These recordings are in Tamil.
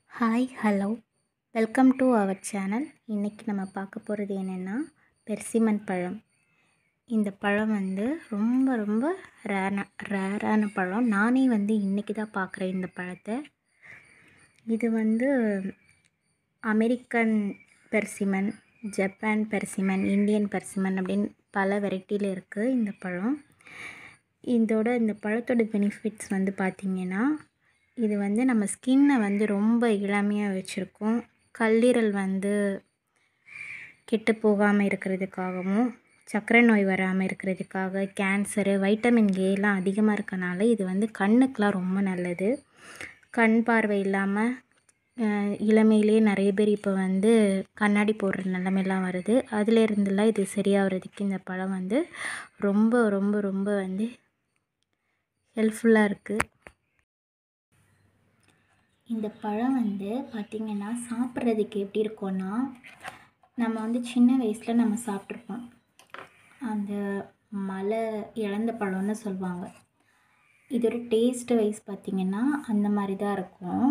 hi hello welcome to our channel இன்றைக்கி நம்ம பார்க்க போகிறது என்னென்னா பெர்சிமன் பழம் இந்த பழம் வந்து ரொம்ப ரொம்ப ரேன ரேரான பழம் நானே வந்து இன்றைக்கி தான் பார்க்குறேன் இந்த பழத்தை இது வந்து American persimmon Japan persimmon Indian persimmon அப்படின்னு பல வெரைட்டியில் இருக்குது இந்த பழம் இதோட இந்த பழத்தோட பெனிஃபிட்ஸ் வந்து பார்த்திங்கன்னா இது வந்து நம்ம ஸ்கின்னை வந்து ரொம்ப இளமையாக வச்சுருக்கும் கல்லீரல் வந்து கெட்டு போகாமல் இருக்கிறதுக்காகவும் சர்க்கரை நோய் வராமல் இருக்கிறதுக்காக கேன்சரு வைட்டமின் ஏலாம் அதிகமாக இருக்கனால இது வந்து கண்ணுக்கெலாம் ரொம்ப நல்லது கண் பார்வை இல்லாமல் இளமையிலேயே நிறைய பேர் இப்போ வந்து கண்ணாடி போடுற நிலமைலாம் வருது அதுலேருந்துலாம் இது சரியாகிறதுக்கு இந்த பழம் வந்து ரொம்ப ரொம்ப ரொம்ப வந்து ஹெல்ப்ஃபுல்லாக இருக்குது இந்த பழம் வந்து பார்த்திங்கன்னா சாப்பிட்றதுக்கு எப்படி இருக்கும்னா நம்ம வந்து சின்ன வயசில் நம்ம சாப்பிட்ருப்போம் அந்த மலை இழந்த பழம்னு சொல்லுவாங்க இதோட டேஸ்ட் வைஸ் பார்த்திங்கன்னா அந்த மாதிரி தான் இருக்கும்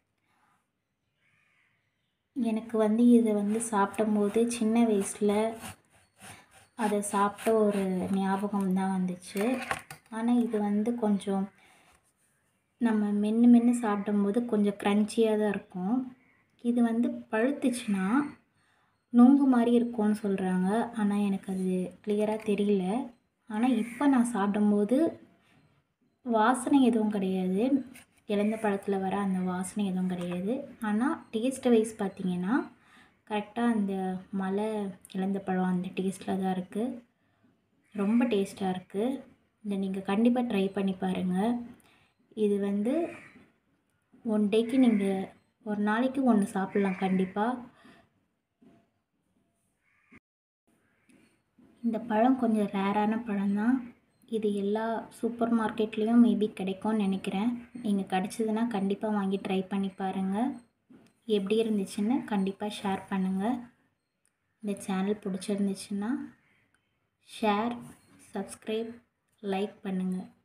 எனக்கு வந்து இதை வந்து சாப்பிடும்போது சின்ன வயசில் அதை சாப்பிட்ட ஒரு ஞாபகம் தான் வந்துச்சு ஆனால் இது வந்து கொஞ்சம் நம்ம மென்று மென்று சாப்பிடும்போது கொஞ்சம் க்ரன்ச்சியாக தான் இருக்கும் இது வந்து பழுத்துச்சுன்னா நுங்கு மாதிரி இருக்கும்னு சொல்கிறாங்க ஆனால் எனக்கு அது கிளியராக தெரியல ஆனால் இப்போ நான் சாப்பிடும்போது வாசனை எதுவும் கிடையாது இழந்த பழத்தில் வர அந்த வாசனை எதுவும் கிடையாது ஆனால் டேஸ்ட் வைஸ் பார்த்திங்கன்னா கரெக்டாக அந்த மலை இழந்த பழம் அந்த டேஸ்ட்டில் தான் இருக்குது ரொம்ப டேஸ்ட்டாக இருக்குது இதை நீங்கள் கண்டிப்பாக ட்ரை பண்ணி பாருங்கள் இது வந்து ஒன் டேக்கு நீங்கள் ஒரு நாளைக்கு ஒன்று சாப்பிட்லாம் கண்டிப்பாக இந்த பழம் கொஞ்சம் ரேரான பழம் தான் இது எல்லா சூப்பர் மார்க்கெட்லேயும் மேபி கிடைக்கும்னு நினைக்கிறேன் நீங்கள் கிடச்சிதுன்னா கண்டிப்பாக வாங்கி ட்ரை பண்ணி பாருங்கள் எப்படி இருந்துச்சுன்னு கண்டிப்பாக ஷேர் பண்ணுங்கள் இந்த சேனல் பிடிச்சிருந்துச்சுன்னா ஷேர் சப்ஸ்கிரைப் லைக் பண்ணுங்கள்